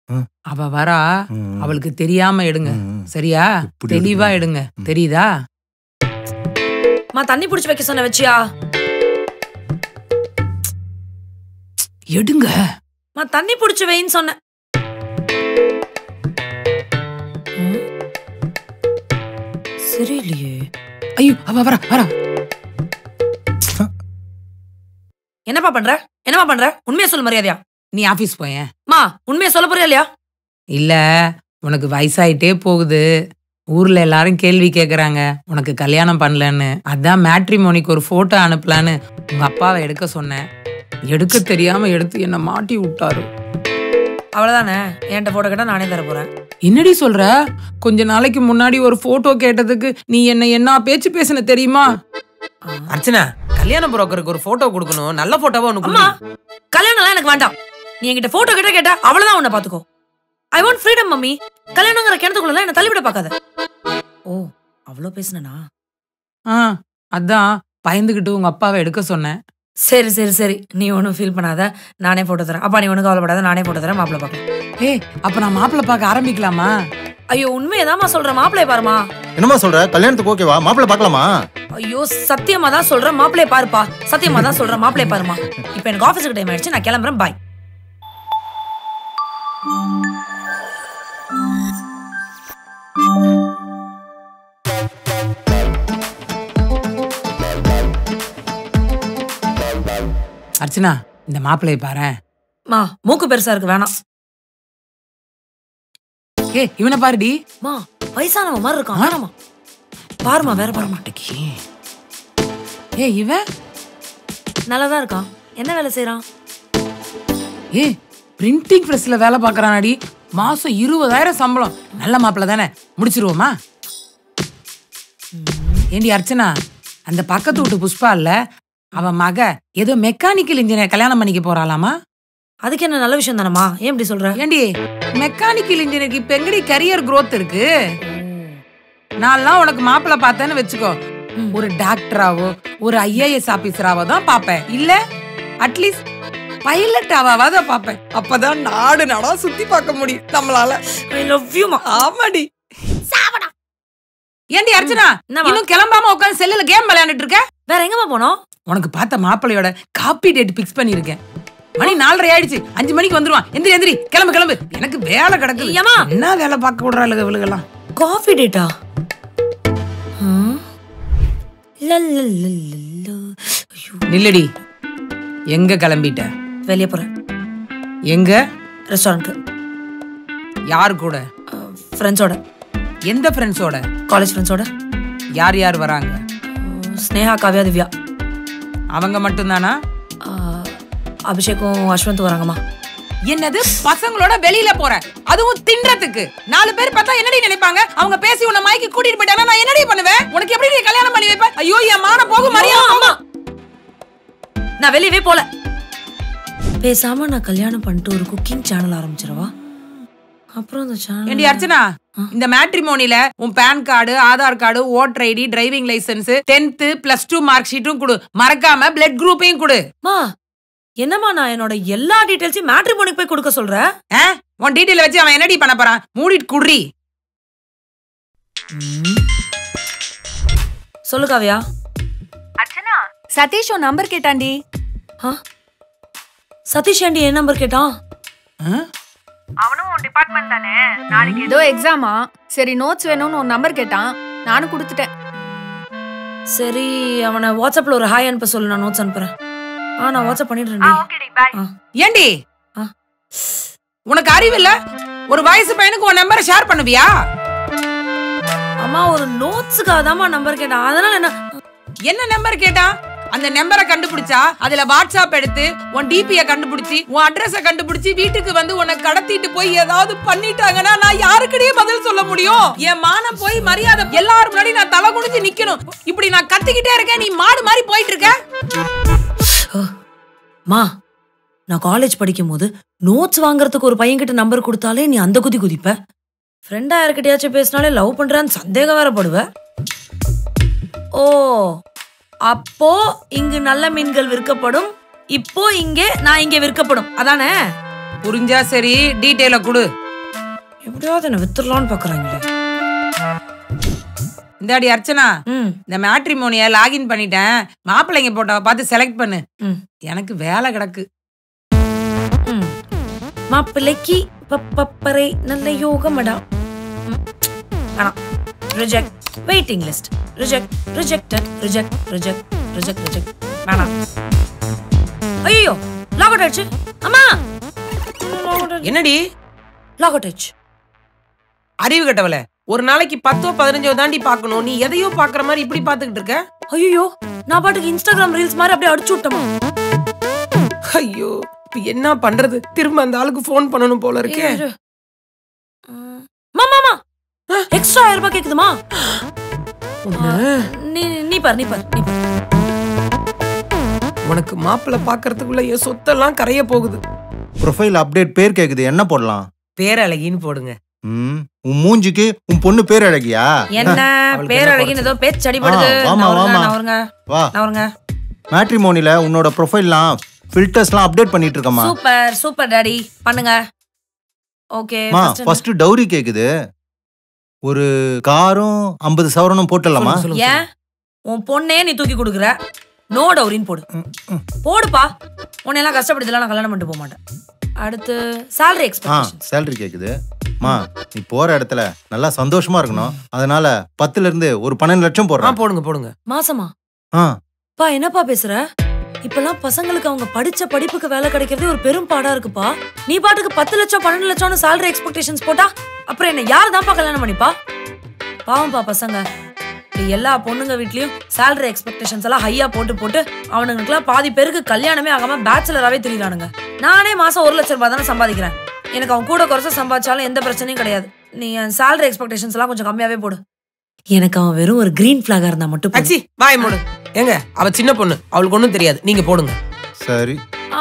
ம். அவ வரா ம். அவளுக்கு தெரியாம எடுங்க ம். சரியா இப்படி தெளிவா எடுக்கணும். எடுங்க ம். தெரியுதா மா தண்ணி புடிச்சு வைக்க சொன்ன வச்சியா எடுங்க மா தண்ணி புடிச்சு வைன்னு சொன்னேன் ம். சரியில்லையே ஐயோ அவ வரா வரா என்னப்பா பண்ற என்னப்பா பண்ற உண்மையா சொல்லு மரியாதையா நீ ஆபீஸ் போயேன் மா உண்மையா சொல்ல போறியா இல்லையா இல்ல உனக்கு வயசாயிட்டே போகுது ஊர்ல எல்லாரும் கேள்வி கேக்குறாங்க உனக்கு கல்யாணம் பண்ணலன்னு அதான் மேட்ரிமோனிக்கு ஒரு போட்டோ அனுப்பலான்னு உங்க அப்பாவை எடுக்க சொன்னேன் எடுக்க தெரியாம எடுத்து என்ன மாட்டி விட்டாரு அவ்வளவுதானே என்கிட்ட போட்டோ கேட்டா நானே தர போறேன் என்னடி சொல்ற கொஞ்ச நாளைக்கு முன்னாடி ஒரு போட்டோ கேட்டதுக்கு நீ என்ன என்ன பேச்சு பேசுன தெரியுமா அர்ச்சனா கல்யாண புரோக்கருக்கு ஒரு போட்டோ கொடுக்கணும் நல்ல போட்டோவா உனக்கு அம்மா கல்யாணம்லாம் எனக்கு வேண்டாம் நீ என்கிட்ட போட்டோ கிட்ட கேட்டா அவ்வளவுதான் உன்னை பாத்துக்கோ ஐ வாண்ட் ஃப்ரீடம் மம்மி கல்யாணங்கிற கிணத்துக்குள்ள என்ன தள்ளிவிட பார்க்காத ஓ அவ்வளோ பேசுனனா ஆ அதான் பயந்துகிட்டு உங்க அப்பாவை எடுக்க சொன்னேன் சரி சரி சரி நீ ஒன்றும் ஃபீல் பண்ணாத நானே போட்டு தரேன் அப்பா நீ ஒன்றும் கவலைப்படாத நானே போட்டு தரேன் மாப்பிள்ளை பார்க்கலாம் ஏய் அப்ப நான் மாப்பிள்ளை பார்க்க ஆரம்பிக்கலாமா ஐயோ உண்மையதாம்மா சொல்றேன் மாப்பிள்ளைய பாருமா என்னம்மா சொல்ற கல்யாணத்துக்கு ஓகேவா மாப்பிள்ளை பார்க்கலாமா ஐயோ சத்தியமா தான் சொல்றேன் மாப்பிள்ளைய பாருப்பா சத்தியமா தான் சொல்றேன் மாப்பிள்ளைய பாருமா இப்போ எனக்கு ஆஃபீஸுக்கு டைம் ஆயிடுச்சு நான் கிளம்புறேன் பாய் அர்ச்சனா இந்த மாப்பிள்ளைய பாரேன் மா மூக்கு பெருசா இருக்கு வேணாம் ஏய் இவனை பாருடி மா வயசானவ மாதிரி இருக்கான் வேணாமா பாருமா வேற பாருமா ஏய் இவன் நல்லா தான் இருக்கான் என்ன வேலை செய்றான் ஏய் பிரிண்டிங் பிரஸ்ல வேலை பார்க்கறானாடி மாசம் இருபதாயிரம் சம்பளம் நல்ல மாப்பிள்ளை தானே முடிச்சிருவோமா ஏண்டி அர்ச்சனா அந்த பக்கத்து வீட்டு புஷ்பா இல்ல அவன் மக ஏதோ மெக்கானிக்கல் இன்ஜினியர் கல்யாணம் பண்ணிக்க போறாளாமா அதுக்கு என்ன நல்ல விஷயம் தானம்மா ஏன் இப்படி சொல்ற ஏண்டி மெக்கானிக்கல் இன்ஜினியருக்கு இப்ப எங்கடி கரியர் growth இருக்கு நான்லாம் உனக்கு மாப்பிள்ளை பார்த்தேன்னு வச்சுக்கோ ம். ஒரு டாக்டராவோ ஒரு ஐஏஎஸ் ஆபீசராவோ தான் பார்ப்பேன் இல்ல அட்லீஸ்ட் பைலட் ஆவாவது பார்ப்பேன் அப்பதான் நாடு நாடா சுத்தி பார்க்க முடியும் நம்மளால ஐ லவ் யூ மா ஆமாடி ஏண்டி அர்ச்சனா என்னம்மா? இன்னும் கிளம்பாம உட்காந்து செல்லுல கேம் விளையாண்டுட்டு இருக்க வேற எங்கம்மா போனோம் உனக்கு பார்த்த மாப்பிள்ளையோட காப்பி டேட் பிக்ஸ் பண்ணிருக்கேன் மணி நாலரை ஆயிடுச்சு அஞ்சு மணிக்கு வந்துருவான் எந்திரி எந்திரி கிளம்பு கிளம்பு எனக்கு வேலை கிடக்குது ஏம்மா? என்ன வேலை பார்க்க விடுறாளுங்க இவளுகெல்லாம் காஃபி டேட்டா ஐயோ நில்லடி எங்க கிளம்பிட்ட வெளியே போறேன் எங்க ரெஸ்டாரண்ட்க்கு யார் கூட ஃப்ரெண்ட்ஸோட எந்த ஃப்ரெண்ட்ஸோட காலேஜ் ஃப்ரெண்ட்ஸோட யார் யார் வராங்க ஸ்னேகா காவ்யா திவ்யா அவங்க மட்டும்தானா அஹ், அபிஷேக்கும் அஸ்வந்த் வராங்கம்மா என்னது பசங்களோட வெளியில போற அதுவும் தின்றதுக்கு நாலு பேர் பார்த்தா என்னடி நினைப்பாங்க அவங்க பேசி உன்னை மயக்கி கூட்டிட்டு போயிட்டாங்க நான் என்னடி பண்ணுவேன் உனக்கு எப்படி நீ கல்யாணம் பண்ணி வைப்ப ஐயோ என் மான போகும் மரியாதை அம்மா நான் வெளியவே போல பேசாம நான் கல்யாணம் பண்ணிட்டு ஒரு குக்கிங் சேனல் ஆரம்பிச்சிடவா அப்புறம் அந்த ஏண்டி சேனல் அர்ச்சனா இந்த மேட்ரிமோனில உன் PAN card Aadhaar card voter ID driving licence tenth plus two mark ஷீட்டும் கொடு மறக்காம பிளட் குரூப்பையும் கொடு மா என்னம்மா நான் என்னோட எல்லா டீடைல்ஸையும் மேட்ரிமோனிக்கு போய் கொடுக்க சொல்றேன் ஆ? உன் டீட்டெயில் வச்சு அவன் என்னடி பண்ண போறான் மூடிட்டு குடுறி சொல்லு காவ்யா அர்ச்சனா சதீஷ் உன் நம்பர் கேட்டாண்டி ஆ? சதீஷ் ஆண்டி என் நம்பர் கேட்டான் அவனும் உன் டிபார்ட்மெண்ட் தானே நாளைக்கு ஏதோ எக்ஸாமா சரி நோட்ஸ் வேணும்னு உன் நம்பர் கேட்டான் நானும் கொடுத்துட்டேன் சரி அவனை வாட்ஸ்அப்ல ஒரு ஹாய் அனுப்ப சொல்லு நான் நோட்ஸ் அனுப்புறேன் ஆ நான் வாட்ஸ்அப் பண்ணிடுறேன் ஏண்டி ஆ. உனக்கு அறிவு இல்ல ஒரு வயசு பையனுக்கு உன் நம்பரை ஷேர் பண்ணுவியா அம்மா ஒரு நோட்ஸுக்காக தாம்மா நம்பர் கேட்டான் அதனால என்ன என்ன நம்பர் கேட்டா அந்த நம்பரை கண்டுபிடிச்சா அதுல வாட்ஸ்அப் எடுத்து உன் டிபிய கண்டுபிடிச்சி உன் அட்ரஸ கண்டுபிடிச்சி வீட்டுக்கு வந்து உன்னை கடத்திட்டு போய் ஏதாவது பண்ணிட்டாங்கன்னா நான் யாருக்கிட்டயே பதில் சொல்ல முடியும் என் மானம் போய் மரியாதை எல்லாரும் முன்னாடி நான் தலை குனிஞ்சு நிக்கணும் இப்படி நான் கத்திக்கிட்டே இருக்கேன் நீ மாடு மாதிரி போயிட்டு இருக்க மா நான் காலேஜ் படிக்கும் போது நோட்ஸ் வாங்குறதுக்கு ஒரு பையன்கிட்ட நம்பர் கொடுத்தாலே நீ அந்த குதி குதிப்ப ஃப்ரெண்டா யார்கிட்டயாச்சும் பேசினாலே லவ் பண்றான்னு சந்தேகம் வேற படுவ ஓ அப்போ இங்கு நல்ல மீன்கள் விற்கப்படும் இப்போ இங்கே நான் இங்கே விற்கப்படும் அதானே புரிஞ்சா சரி டீட்டெயில கொடு எப்படியாவது என்ன வித்துடலான்னு பாக்குறாங்களே இந்தாடி அர்ச்சனா ம் இந்த மேட்ரிமோனிய லாகின் பண்ணிட்டேன் மாப்பிள்ளைங்க போட்டோவை பார்த்து செலக்ட் பண்ணு ம். எனக்கு வேலை கிடக்கு ம். மாப்பிள்ளைக்கு பப்பப்பறை நல்ல யோகமடா ம். வேணாம் reject waiting list reject rejected reject reject reject reject வேணாம் ஐயோ லாக் அவுட் ஆயிடுச்சு அம்மா என்னடி லாக் அவுட் ஆயிடுச்சு அறிவு கட்டவல ஒரு நாளைக்கு பத்தோ பதினஞ்சோ தாண்டி பார்க்கணும் நீ எதையோ பாக்குற மாதிரி இப்படி பாத்துக்கிட்டு இருக்க ஐயோ நான் பாட்டுக்கு இன்ஸ்டாகிராம் ரீல்ஸ் மாதிரி அப்படியே அடிச்சு விட்டோமா ஐயோ இப்ப என்ன பண்றது திரும்ப அந்த ஆளுக்கு ஃபோன் பண்ணணும் போல இருக்கே மாமா எக்ஸ்ட்ரா ஆயிரம் ரூபாய் கேக்குதுமா உன்னை, நீ நீ பாரு நீ பாரு நீ பாரு உனக்கு மாப்பிள்ளை பாக்குறதுக்குள்ள என் சொத்தெல்லாம் கரைய போகுது ப்ரொஃபைல் அப்டேட் பேர் கேக்குது என்ன போடலாம் பேரழகின்னு போடுங்க ம் உன் மூஞ்சிக்கு உன் பொண்ணு பேர் அழகியா என்ன அவளுக்கு பேரழகின்னு ஏதோ பேச்சு அடிபடுது ஆ, வாமா, நவருங்க, வாமா. நவருங்க வா நவருங்க மேட்ரிமோனில உன்னோட ப்ரொஃபைல்லாம் ஃபில்டர்ஸ்லாம் அப்டேட் பண்ணிட்டு இருக்கமா சூப்பர் சூப்பர் டாடி பண்ணுங்க ஓகே மா ஃபர்ஸ்ட் டவுரி கேக்குது ஒரு காரும் ஐம்பது சவரனும் போட்டுடலாமா சொல்லு, சொல்லு, ஏன் உன் பொண்ணே நீ தூக்கி கொடுக்குற நோ டவுரின்னு போடு போடுப்பா உன்னையெல்லாம் கஷ்டப்படுத்தலாம் நான் கல்யாணம் பண்ணிட்டு போக மாட்டேன் அடுத்து salary ஆ எக்ஸ்பெக்டேஷன் சேலரி கேக்குது மா நீ போற இடத்துல நல்லா சந்தோஷமா இருக்கணும் அதனால பத்துல இருந்து ஒரு பன்னெண்டு லட்சம் ஆ போடுறான் போடுங்க போடுங்க மாசமா ஆ பா என்னப்பா பேசுற இப்பெல்லாம் பசங்களுக்கு அவங்க படிச்ச படிப்புக்கு வேலை கிடைக்கிறதே ஒரு பெரும் பாடா இருக்குப்பா நீ பாட்டுக்கு பத்து லட்சம் பன்னெண்டு லட்சம்னு salary எக்ஸ்பெக்டேஷன்ஸ் போட்டா அப்புறம் என்ன யாரு தான்ப்பா கல்யாணம் பண்ணிப்பா பாவம்பா பசங்க இப்படி எல்லா பொண்ணுங்க வீட்லயும் salary எக்ஸ்பெக்டேஷன்ஸ் எல்லாம் ஹையா போட்டு போட்டு அவனுங்களுக்குலாம் பாதி பேருக்கு கல்யாணமே ஆகாம பேச்சுலராகவே தெரியலானுங்க நானே மாசம் ஒரு லட்சம் ரூபாய் தானே சம்பாதிக்கிறேன் எனக்கு அவன் கூட குறைச்ச சம்பாதிச்சாலும் எந்த பிரச்சனையும் கிடையாது நீ என் salary எக்ஸ்பெக்டேஷன்ஸ் எல்லாம் கொஞ்சம் கம்மியாவே போடு எனக்கு அவன் வெறும் ஒரு கிரீன் பிளாகா இருந்தா மட்டும் போதும். அச்சி வாய் மூடு ஏங்க அவ சின்ன பொண்ணு அவளுக்கு ஒண்ணும் தெரியாது நீங்க போடுங்க சரி ஆ,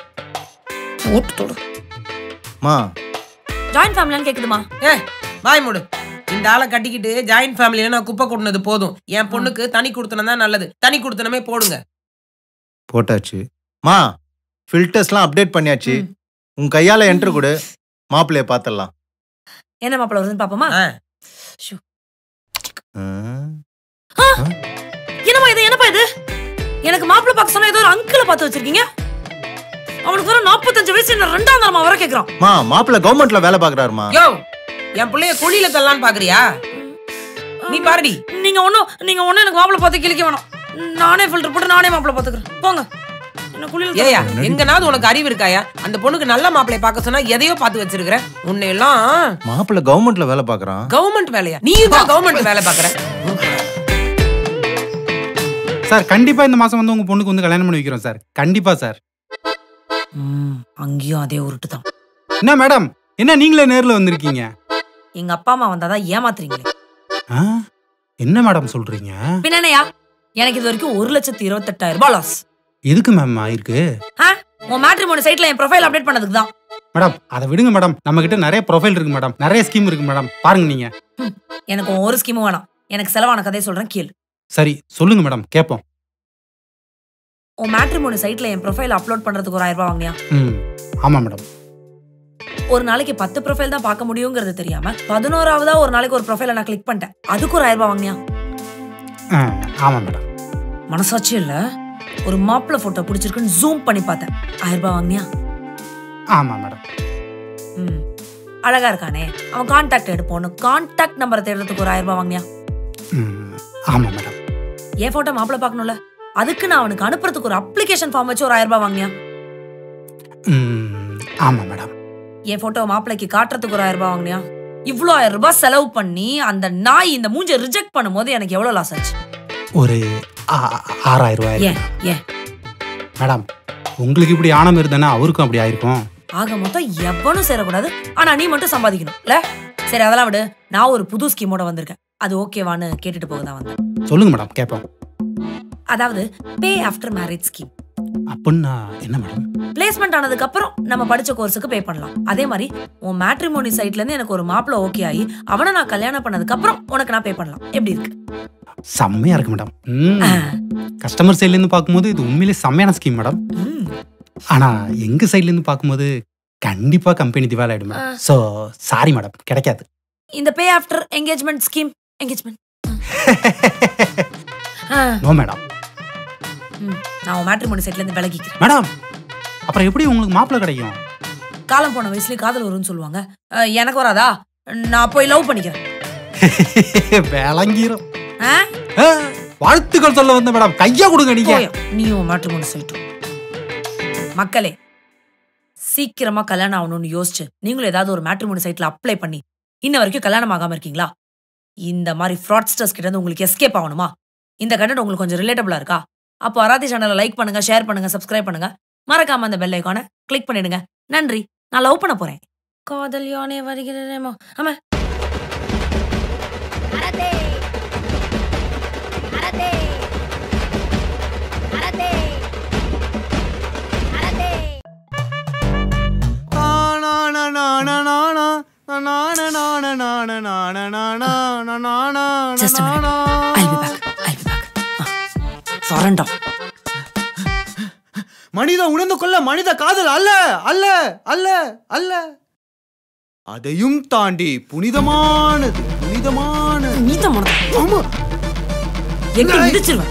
போட்டு தொடு மா ஜாயிண்ட் ஃபேமிலியான்னு கேக்குதுமா ஏ வாய் மூடு இந்த ஆளை கட்டிக்கிட்டு ஜாயிண்ட் ஃபேமிலியில நான் குப்பை கொட்டினது போதும் என் பொண்ணுக்கு தனி கொடுத்தனம் தான் நல்லது தனி கொடுத்தனமே போடுங்க போட்டாச்சு மா ஃபில்டர்ஸ்லாம் அப்டேட் பண்ணியாச்சு ம். உன் கையால என்ட்ரு கொடு மாப்பிள்ளைய பாத்திரலாம் என்ன மாப்பிள்ள வருதுன்னு பாப்போமா ஆ. ஷூ. ஆ. என்னம்மா இது என்னப்பா இது எனக்கு மாப்பிள்ள பார்க்க சொன்னா ஏதோ ஒரு அங்கிள பார்த்து வச்சிருக்கீங்க அவனுக்கு வர நாற்பத்தஞ்சு வயசு என்ன ரெண்டாம் தரமா வர கேக்குறான் மா மாப்பிள்ளை கவர்மெண்ட்ல வேலை பாக்குறாருமா யோ என் பிள்ளைய குழியில தள்ளலான்னு பாக்குறியா நீ பாருடி நீங்க ஒண்ணும் நீங்க ஒண்ணும் எனக்கு மாப்பிள்ள பார்த்து கிழிக்க வேணாம் நானே ஃபில்டர் போட்டு நானே மாப்பிள்ள பாத்துக்கிறேன் போங்க என்ன குளியல் ஏயா எங்கனாவது உனக்கு அறிவு இருக்காயா அந்த பொண்ணுக்கு நல்ல மாப்பிளைய பார்க்க சொன்னா எதையோ பார்த்து வச்சிருக்கிற உன்னை எல்லாம் மாப்பிள்ளை கவர்மெண்ட்ல வேலை பாக்குறான் கவர்மெண்ட் வேலையா நீயும் தான் கவர்மெண்ட் வேலை பாக்குற சார் கண்டிப்பா இந்த மாசம் வந்து உங்க பொண்ணுக்கு வந்து கல்யாணம் பண்ணி வைக்கிறோம் சார் கண்டிப்பா சார் ம், அங்கேயும் அதே உருட்டு தான் என்ன மேடம் என்ன நீங்களே நேர்ல வந்திருக்கீங்க எங்க அப்பா அம்மா வந்தாதான் ஏமாத்துறீங்களே ஆ? என்ன மேடம் சொல்றீங்க பின்ன என்னய்யா எனக்கு இது வரைக்கும் ஒரு லட்சத்தி இருபத்தெட்டாயிரம் ரூபாய் லாஸ் எதுக்கு மேம் ஆயிருக்கு உன் மேட்ரிமோனி சைட்ல என் ப்ரொஃபைல் அப்டேட் பண்ணதுக்கு தான் மேடம் அதை விடுங்க மேடம் நம்ம கிட்ட நிறைய ப்ரொஃபைல் இருக்கு மேடம் நிறைய ஸ்கீம் இருக்கு மேடம் பாருங்க நீங்க எனக்கு உன் ஒரு ஸ்கீமும் வேணாம் எனக்கு செலவான கதையை சொல்றேன் கேளு சரி சொல்லுங்க மேடம் கேட்போம் உன் மேட்ரிமோனி சைட்ல என் ப்ரொஃபைல் அப்லோட் பண்றதுக்கு ஒரு ஆயிரம் ரூபாய் வாங்கினியா ம் ஆமா மேடம் ஒரு நாளைக்கு பத்து ப்ரொஃபைல் தான் பார்க்க முடியுங்கிறது தெரியாம பதினோராவதா ஒரு நாளைக்கு ஒரு ப்ரொஃபைல நான் கிளிக் பண்ணிட்டேன் அதுக்கு ஒரு ஆயிரம் ரூபாய் வாங்கினியா ஆ, ஆமா மேடம் மனசாட்சி இல்ல ஒரு மாப்பிள்ளை போட்டோ பிடிச்சிருக்குன்னு ஜூம் பண்ணி பார்த்தேன் ஆயிரம் ரூபாய் வாங்கினியா ஆமா மேடம் ம் அழகா இருக்கானே அவன் கான்டாக்ட் எடுப்போன்னு கான்டாக்ட் நம்பரை தேடுறதுக்கு ஒரு ஆயிரம் ரூபாய் வாங்கினியா ம் ஆமா மேடம் என் போட்டோ மாப்பிள்ளை பார்க்கணும்ல அதுக்கு நான் அவனுக்கு அனுப்புறதுக்கு ஒரு அப்ளிகேஷன் ஃபார்ம் வச்சு ஒரு ஆயிரம் ரூபாய் வாங்கினியா ம் ஆமா மேடம் என் போட்டோ மாப்பிள்ளைக்கு காட்டுறதுக்கு ஒரு ஆயிரம் ரூபாய் வாங்கினியா இவ்வளோ ஆயிரம் ரூபாய் செலவு பண்ணி அந்த நாய் இந்த மூஞ்ச ரிஜெக்ட் பண்ணும்போது எனக்கு எவ்வளவு லாஸ் ஆச்சு ஒரு ஆ- ஆறாயிரம் ரூபாய் ஏன் ஏன் மேடம் உங்களுக்கு இப்படி ஆனம் இருந்தானே அவருக்கும் அப்படி ஆயிருக்கும் ஆக மொத்தம் எவனும் சேரக்கூடாது ஆனா நீ மட்டும் சம்பாதிக்கணும் இல்ல சரி அதெல்லாம் விடு நான் ஒரு புது ஸ்கீமோட வந்திருக்கேன் அது ஓகேவான்னு கேட்டுட்டு போக தான் வந்தேன் சொல்லுங்க மேடம் கேட்போம் அதாவது பே ஆஃப்டர் மேரேஜ் ஸ்கீம் அப்படின்னா என்ன மேடம் பிளேஸ்மெண்ட் ஆனதுக்கு அப்புறம் நம்ம படிச்ச கோர்ஸுக்கு பே பண்ணலாம் அதே மாதிரி உன் மேட்ரிமோனி சைட்ல இருந்து எனக்கு ஒரு மாப்பிள்ள ஓகே ஆகி அவனை நான் கல்யாணம் பண்ணதுக்கு அப்புறம் உனக்கு நான் பே பண்ணலாம் எப்படி இருக்கு செம்மையா இருக்கு மேடம் ம் கஸ்டமர் சைட்ல இருந்து பார்க்கும்போது இது உண்மையிலேயே செம்மையான ஸ்கீம் மேடம் ம். ஆனா எங்க சைட்ல இருந்து பார்க்கும்போது கண்டிப்பா கம்பெனி திவால் ஆயிடும் மேடம் ஸோ சாரி மேடம் கிடைக்காது இந்த pay after engagement scheme engagement no madam நான் உன் மேட்ரிமோனி சைட்ல இருந்து விலகிக்கிறேன் மேடம் அப்புறம் எப்படி உங்களுக்கு மாப்பிள்ளை கிடைக்கும் காலம் போன வயசுலயே காதல் வரும்னு சொல்லுவாங்க அஹ், எனக்கு வராதா நான் போய் லவ் பண்ணிக்கிறேன் விளங்கிரும் ஆ? ஆ, வாழ்த்துக்கள் சொல்ல வந்த மேடம் கையா கொடுங்க நீங்க போயா, நீயும் உன் மேட்ரிமோனி சைட்டும் மக்களே சீக்கிரமா கல்யாணம் ஆகணும்னு யோசிச்சு நீங்களும் ஏதாவது ஒரு மேட்ரிமோனி சைட்ல அப்ளை பண்ணி இன்ன வரைக்கும் கல்யாணம் ஆகாம இருக்கீங்களா இந்த மாதிரி ஃப்ராட்ஸ்டர்ஸ் கிட்ட இருந்து உங்களுக்கு எஸ்கேப் ஆகணுமா இந்த கண்டென்ட் உங்களுக்கு கொஞ்சம் ரிலேட்டபிளா இருக்கா அப்போ அராதி சேனலை லைக் பண்ணுங்க ஷேர் பண்ணுங்க சப்ஸ்கிரைப் பண்ணுங்க மறக்காம அந்த பெல் ஐக்கானை கிளிக் பண்ணிடுங்க நன்றி நான் லவ் பண்ண போறேன் காதல் யானே வருகிறேமோ ஆமா Just a minute. I'll be back. I'll be back. சரண்டா மனித உணர்ந்து கொள்ள மனித காதல் அல்ல அல்ல அல்ல அல்ல அதையும் தாண்டி புனிதமானது புனிதமானது நீ தான் ஆமா எங்க இடிச்சிருவேன்